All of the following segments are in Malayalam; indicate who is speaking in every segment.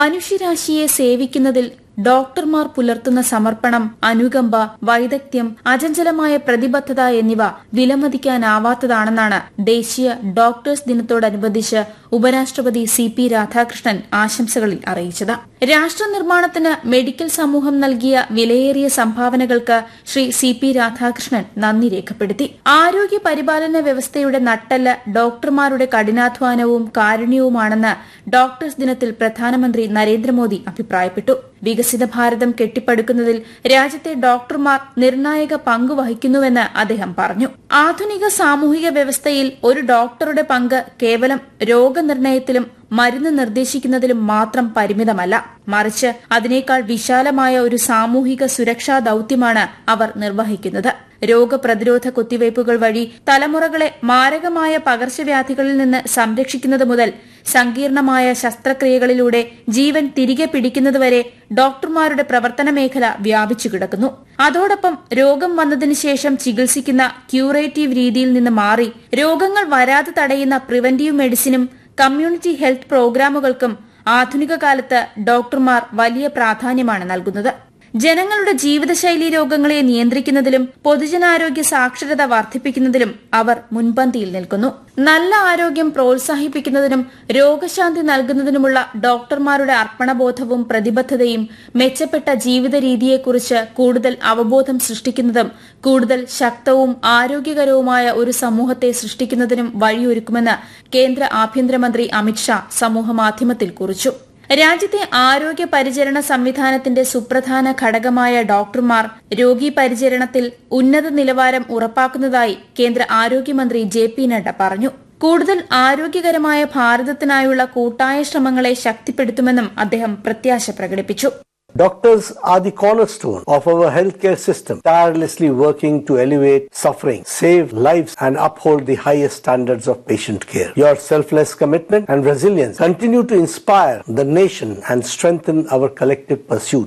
Speaker 1: മനുഷ്യരാശിയെ സേവിക്കുന്നതിൽ ഡോക്ടർമാർ പുലർത്തുന്ന സമർപ്പണം അനുകമ്പ വൈദഗ്ധ്യം അചഞ്ചലമായ പ്രതിബദ്ധത എന്നിവ വിലമതിക്കാനാവാത്തതാണെന്നാണ് ദേശീയ ഡോക്ടേഴ്സ് ദിനത്തോടനുബന്ധിച്ച് ഉപരാഷ്ട്രപതി സി പി രാധാകൃഷ്ണൻ ആശംസകളിൽ അറിയിച്ചത് രാഷ്ട്ര നിർമ്മാണത്തിന് മെഡിക്കൽ സമൂഹം നൽകിയ വിലയേറിയ സംഭാവനകൾക്ക് ശ്രീ സി പി രാധാകൃഷ്ണൻ നന്ദി രേഖപ്പെടുത്തി ആരോഗ്യ പരിപാലന വ്യവസ്ഥയുടെ നട്ടെല്ല് ഡോക്ടർമാരുടെ കഠിനാധ്വാനവും കാരുണ്യവുമാണെന്ന് ഡോക്ടേഴ്സ് ദിനത്തിൽ പ്രധാനമന്ത്രി നരേന്ദ്രമോദി അഭിപ്രായപ്പെട്ടു വികസിത ഭാരതം കെട്ടിപ്പടുക്കുന്നതിൽ രാജ്യത്തെ ഡോക്ടർമാർ നിർണായക പങ്ക് വഹിക്കുന്നുവെന്ന് അദ്ദേഹം പറഞ്ഞു ആധുനിക സാമൂഹിക വ്യവസ്ഥയിൽ ഒരു ഡോക്ടറുടെ പങ്ക് കേവലം രോഗനിർണയത്തിലും മരുന്ന് നിർദ്ദേശിക്കുന്നതിലും മാത്രം പരിമിതമല്ല മറിച്ച് അതിനേക്കാൾ വിശാലമായ ഒരു സാമൂഹിക സുരക്ഷാ ദൌത്യമാണ് അവർ നിർവഹിക്കുന്നത് രോഗപ്രതിരോധ കുത്തിവയ്പുകൾ വഴി തലമുറകളെ മാരകമായ പകർച്ചവ്യാധികളിൽ നിന്ന് സംരക്ഷിക്കുന്നത് മുതൽ സങ്കീർണമായ ശസ്ത്രക്രിയകളിലൂടെ ജീവൻ തിരികെ പിടിക്കുന്നതുവരെ ഡോക്ടർമാരുടെ പ്രവർത്തന മേഖല വ്യാപിച്ചു കിടക്കുന്നു അതോടൊപ്പം രോഗം വന്നതിനു ശേഷം ചികിത്സിക്കുന്ന ക്യൂറേറ്റീവ് രീതിയിൽ നിന്ന് മാറി രോഗങ്ങൾ വരാതെ തടയുന്ന പ്രിവന്റീവ് മെഡിസിനും കമ്മ്യൂണിറ്റി ഹെൽത്ത് പ്രോഗ്രാമുകൾക്കും ആധുനിക കാലത്ത് ഡോക്ടർമാർ വലിയ പ്രാധാന്യമാണ് നൽകുന്നത് ജനങ്ങളുടെ ജീവിതശൈലി രോഗങ്ങളെ നിയന്ത്രിക്കുന്നതിലും പൊതുജനാരോഗ്യ സാക്ഷരത വർദ്ധിപ്പിക്കുന്നതിലും അവർ മുൻപന്തിയിൽ നിൽക്കുന്നു നല്ല ആരോഗ്യം പ്രോത്സാഹിപ്പിക്കുന്നതിനും രോഗശാന്തി നൽകുന്നതിനുമുള്ള ഡോക്ടർമാരുടെ അർപ്പണബോധവും പ്രതിബദ്ധതയും മെച്ചപ്പെട്ട ജീവിത രീതിയെക്കുറിച്ച് കൂടുതൽ അവബോധം സൃഷ്ടിക്കുന്നതും കൂടുതൽ ശക്തവും ആരോഗ്യകരവുമായ ഒരു സമൂഹത്തെ സൃഷ്ടിക്കുന്നതിനും വഴിയൊരുക്കുമെന്ന് കേന്ദ്ര ആഭ്യന്തരമന്ത്രി അമിത്ഷാ സമൂഹമാധ്യമത്തിൽ കുറിച്ചു രാജ്യത്തെ ആരോഗ്യ പരിചരണ സംവിധാനത്തിന്റെ സുപ്രധാന ഘടകമായ ഡോക്ടർമാർ രോഗി പരിചരണത്തിൽ ഉന്നത നിലവാരം ഉറപ്പാക്കുന്നതായി കേന്ദ്ര ആരോഗ്യമന്ത്രി ജെ പി നഡ്ഡ പറഞ്ഞു കൂടുതൽ ആരോഗ്യകരമായ ഭാരതത്തിനായുള്ള കൂട്ടായ ശ്രമങ്ങളെ ശക്തിപ്പെടുത്തുമെന്നും അദ്ദേഹം പ്രത്യാശ പ്രകടിപ്പിച്ചു
Speaker 2: Doctors are the cornerstone of our healthcare system, tirelessly working to elevate suffering, save lives, and uphold the highest standards of patient care. Your selfless commitment and resilience continue to inspire the nation and strengthen our collective pursuit.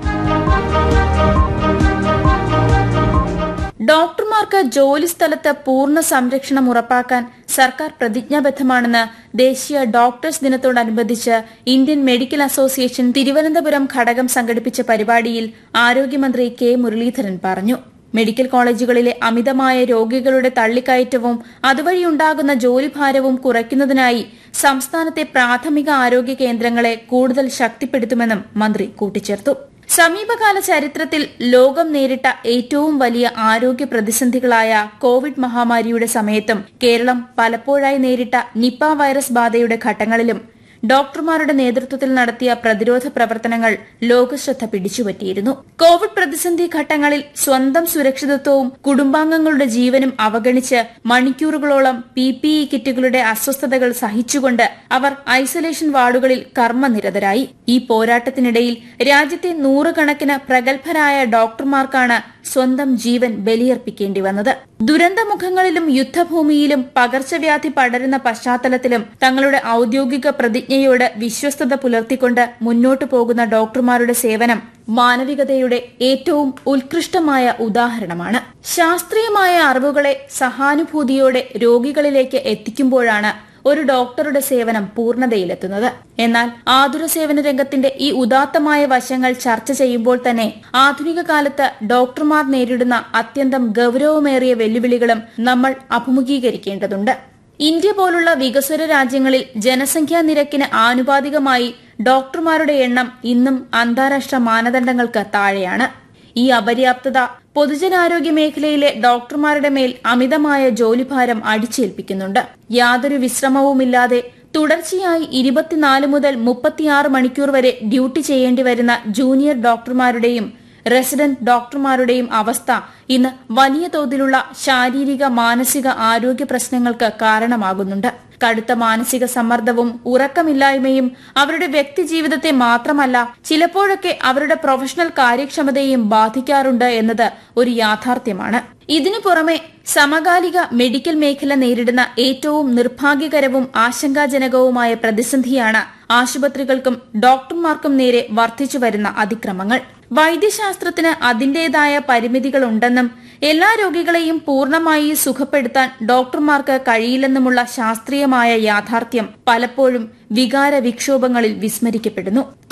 Speaker 1: ഡോക്ടർമാർക്ക് ജോലിസ്ഥലത്ത് പൂർണ്ണ സംരക്ഷണം ഉറപ്പാക്കാൻ സർക്കാർ പ്രതിജ്ഞാബദ്ധമാണെന്ന് ദേശീയ ഡോക്ടേഴ്സ് ദിനത്തോടനുബന്ധിച്ച് ഇന്ത്യൻ മെഡിക്കൽ അസോസിയേഷൻ തിരുവനന്തപുരം ഘടകം സംഘടിപ്പിച്ച പരിപാടിയിൽ ആരോഗ്യമന്ത്രി കെ മുരളീധരൻ പറഞ്ഞു മെഡിക്കൽ കോളേജുകളിലെ അമിതമായ രോഗികളുടെ തള്ളിക്കയറ്റവും അതുവഴിയുണ്ടാകുന്ന ജോലിഭാരവും കുറയ്ക്കുന്നതിനായി സംസ്ഥാനത്തെ പ്രാഥമിക ആരോഗ്യ കേന്ദ്രങ്ങളെ കൂടുതൽ ശക്തിപ്പെടുത്തുമെന്നും മന്ത്രി കൂട്ടിച്ചേർത്തു സമീപകാല ചരിത്രത്തിൽ ലോകം നേരിട്ട ഏറ്റവും വലിയ ആരോഗ്യ പ്രതിസന്ധികളായ കോവിഡ് മഹാമാരിയുടെ സമയത്തും കേരളം പലപ്പോഴായി നേരിട്ട നിപ വൈറസ് ബാധയുടെ ഘട്ടങ്ങളിലും ഡോക്ടർമാരുടെ നേതൃത്വത്തിൽ നടത്തിയ പ്രതിരോധ പ്രവർത്തനങ്ങൾ ലോകശ്രദ്ധ പിടിച്ചുപറ്റിയിരുന്നു കോവിഡ് പ്രതിസന്ധി ഘട്ടങ്ങളിൽ സ്വന്തം സുരക്ഷിതത്വവും കുടുംബാംഗങ്ങളുടെ ജീവനും അവഗണിച്ച് മണിക്കൂറുകളോളം പി പി ഇ കിറ്റുകളുടെ അസ്വസ്ഥതകൾ സഹിച്ചുകൊണ്ട് അവർ ഐസൊലേഷൻ വാർഡുകളിൽ കർമ്മനിരതരായി ഈ പോരാട്ടത്തിനിടയിൽ രാജ്യത്തെ നൂറുകണക്കിന് പ്രഗത്ഭരായ ഡോക്ടർമാർക്കാണ് സ്വന്തം ജീവൻ ബലിയർപ്പിക്കേണ്ടി വന്നത് ദുരന്തമുഖങ്ങളിലും യുദ്ധഭൂമിയിലും പകർച്ചവ്യാധി പടരുന്ന പശ്ചാത്തലത്തിലും തങ്ങളുടെ ഔദ്യോഗിക പ്രതിജ്ഞയോട് വിശ്വസ്തത പുലർത്തിക്കൊണ്ട് മുന്നോട്ടു പോകുന്ന ഡോക്ടർമാരുടെ സേവനം മാനവികതയുടെ ഏറ്റവും ഉത്കൃഷ്ടമായ ഉദാഹരണമാണ് ശാസ്ത്രീയമായ അറിവുകളെ സഹാനുഭൂതിയോടെ രോഗികളിലേക്ക് എത്തിക്കുമ്പോഴാണ് ഒരു ഡോക്ടറുടെ സേവനം പൂർണ്ണതയിലെത്തുന്നത് എന്നാൽ ആതുര സേവന രംഗത്തിന്റെ ഈ ഉദാത്തമായ വശങ്ങൾ ചർച്ച ചെയ്യുമ്പോൾ തന്നെ ആധുനിക കാലത്ത് ഡോക്ടർമാർ നേരിടുന്ന അത്യന്തം ഗൌരവമേറിയ വെല്ലുവിളികളും നമ്മൾ അഭിമുഖീകരിക്കേണ്ടതുണ്ട് ഇന്ത്യ പോലുള്ള വികസ്വര രാജ്യങ്ങളിൽ ജനസംഖ്യാ നിരക്കിന് ആനുപാതികമായി ഡോക്ടർമാരുടെ എണ്ണം ഇന്നും അന്താരാഷ്ട്ര മാനദണ്ഡങ്ങൾക്ക് താഴെയാണ് ഈ അപര്യാപ്തത പൊതുജനാരോഗ്യ മേഖലയിലെ ഡോക്ടർമാരുടെ മേൽ അമിതമായ ജോലിഭാരം അടിച്ചേൽപ്പിക്കുന്നുണ്ട് യാതൊരു വിശ്രമവുമില്ലാതെ തുടർച്ചയായി ഇരുപത്തിനാല് മുതൽ മുപ്പത്തിയാറ് മണിക്കൂർ വരെ ഡ്യൂട്ടി ചെയ്യേണ്ടി വരുന്ന ജൂനിയർ ഡോക്ടർമാരുടെയും റെസിഡന്റ് ഡോക്ടർമാരുടെയും അവസ്ഥ ഇന്ന് വലിയ തോതിലുള്ള ശാരീരിക മാനസിക ആരോഗ്യ പ്രശ്നങ്ങൾക്ക് കാരണമാകുന്നുണ്ട് കടുത്ത മാനസിക സമ്മർദ്ദവും ഉറക്കമില്ലായ്മയും അവരുടെ വ്യക്തിജീവിതത്തെ മാത്രമല്ല ചിലപ്പോഴൊക്കെ അവരുടെ പ്രൊഫഷണൽ കാര്യക്ഷമതയെയും ബാധിക്കാറുണ്ട് എന്നത് ഒരു യാഥാർത്ഥ്യമാണ് ഇതിനു പുറമെ സമകാലിക മെഡിക്കൽ മേഖല നേരിടുന്ന ഏറ്റവും നിർഭാഗ്യകരവും ആശങ്കാജനകവുമായ പ്രതിസന്ധിയാണ് ആശുപത്രികൾക്കും ഡോക്ടർമാർക്കും നേരെ വർദ്ധിച്ചു വരുന്ന അതിക്രമങ്ങൾ വൈദ്യശാസ്ത്രത്തിന് അതിന്റേതായ പരിമിതികളുണ്ടെന്നും എല്ലാ രോഗികളെയും പൂർണ്ണമായി സുഖപ്പെടുത്താൻ ഡോക്ടർമാർക്ക് കഴിയില്ലെന്നുമുള്ള ശാസ്ത്രീയമായ യാഥാർത്ഥ്യം പലപ്പോഴും വികാര വിക്ഷോഭങ്ങളിൽ വിസ്മരിക്കപ്പെടുന്നു